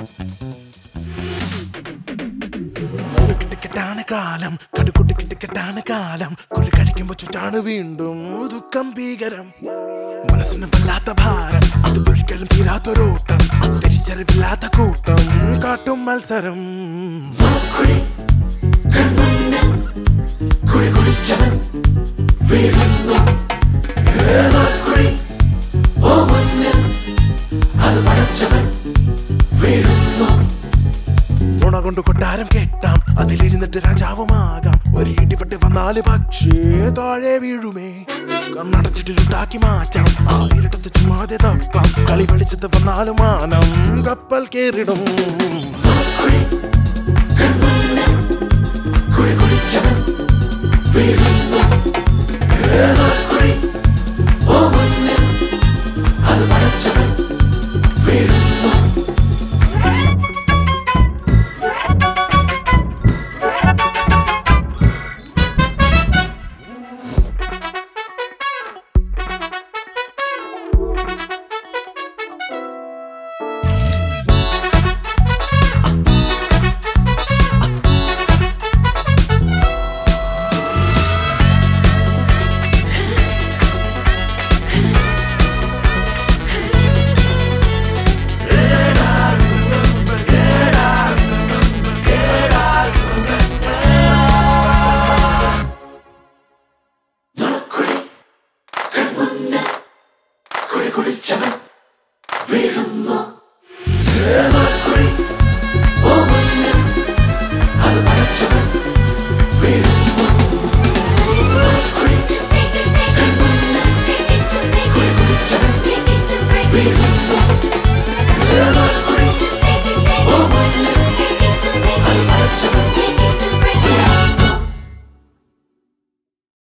കെട്ടാണ് കാലം കടുകുട്ടി കെട്ടിക്കെട്ടാണ് കാലം കുഴി കഴിക്കുമ്പോ ചുറ്റാണ് വീണ്ടും ദുഃഖം ഭീകരം മനസ്സിന് വല്ലാത്ത ഭാരം അത് ഒരിക്കലും തീരാത്തൊരോട്ടം തിരിച്ചറിവില്ലാത്ത കൂട്ടം കാട്ടും മത്സരം കുഴി കൺമുന്നിൽ കുഴി കുടിച്ചവൻ വീഴുന്നു ഏതോ കുഴി ഓ മുന്നിൽ അത് പടച്ചവൻ വീഴുന്നു നുണ കൊണ്ട് കൊട്ടാരം കെട്ടാം അതിലിരുന്നിട്ട് രാജാവുമാകാം ഒരു ഇടിപെട്ട് വന്നാല് പക്ഷേ താഴെ വീഴുമേ കണ്ണടച്ചിട്ടിരുട്ടാക്കി മാറ്റാം ആ ഇരുട്ടത്ത് ചുമ്മാതെ തപ്പാം കളി വെളിച്ചത്ത് വന്നാലും മാനം കപ്പൽ കേറിടും കുഴി